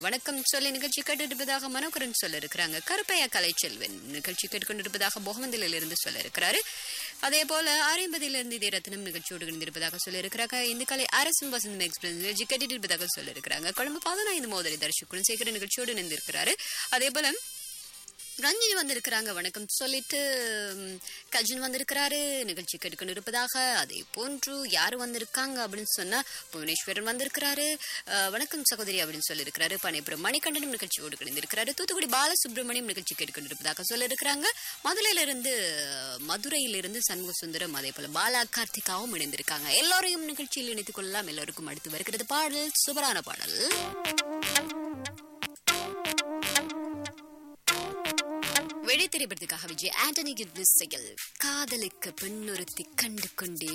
வணக்கம் சொல்லி நிகழ்ச்சி கேட்டிருப்பதாக மனோகரன் சொல்ல இருக்கிறாங்க கருப்பையா கலைச்செல்வன் நிகழ்ச்சி கேட்டுக்கொண்டிருப்பதாக பொகமந்தில இருந்து சொல்ல இருக்கிறாரு அதே போல ஆரியம்பதியிலிருந்து இதே ரத்னம் நிகழ்ச்சியோடு இணைந்திருப்பதாக சொல்ல இருக்கிறாங்க இந்த கலை அரசும் வசந்தம் எக்ஸ்பிரஸ் நிகழ்ச்சி கேட்டுட்டு இருப்பதாக சொல்ல இருக்கிறாங்க கொழும்பு பதினைந்து மோதலை தரிசிக்குடன் சேகர நிகழ்ச்சியோடு இணைந்திருக்கிறாரு அதே போல ரஞ்சினி வந்திருக்கிறாங்க வணக்கம் சொல்லிட்டு ம், கஜின் வந்திருக்கிறாரு நிகழ்ச்சி கேட்டுக்கொண்டு இருப்பதாக அதே போன்று யார் வந்திருக்காங்க அப்படின்னு சொன்னா புவனேஸ்வரன் வந்திருக்கிறாரு அஹ், வணக்கம் சகோதரி அப்படின்னு சொல்லியிருக்கிறாரு பனைபுரம் மணிகண்டனும் நிகழ்ச்சியோடு கிடந்திருக்கிறாரு தூத்துக்குடி பாலசுப்ரமணியம் நிகழ்ச்சி கேட்டுக்கொண்டு இருப்பதாக சொல்லியிருக்கிறாங்க மதுரையிலிருந்து மதுரையிலிருந்து சண்முக சுந்தரம் அதே போல பாலா கார்த்திகாவும் இணைந்திருக்காங்க எல்லோரையும் நிகழ்ச்சியில் இணைத்துக் கொள்ளலாம் எல்லோருக்கும் அடுத்து வருகிறது பாடல் சுபரான பாடல் வெளி திரைப்படத்துக்காக விஜய் ஆண்டனி கிட்னஸ் செயல் காதலுக்கு பெண்ணொருத்தி கண்டு கொண்டே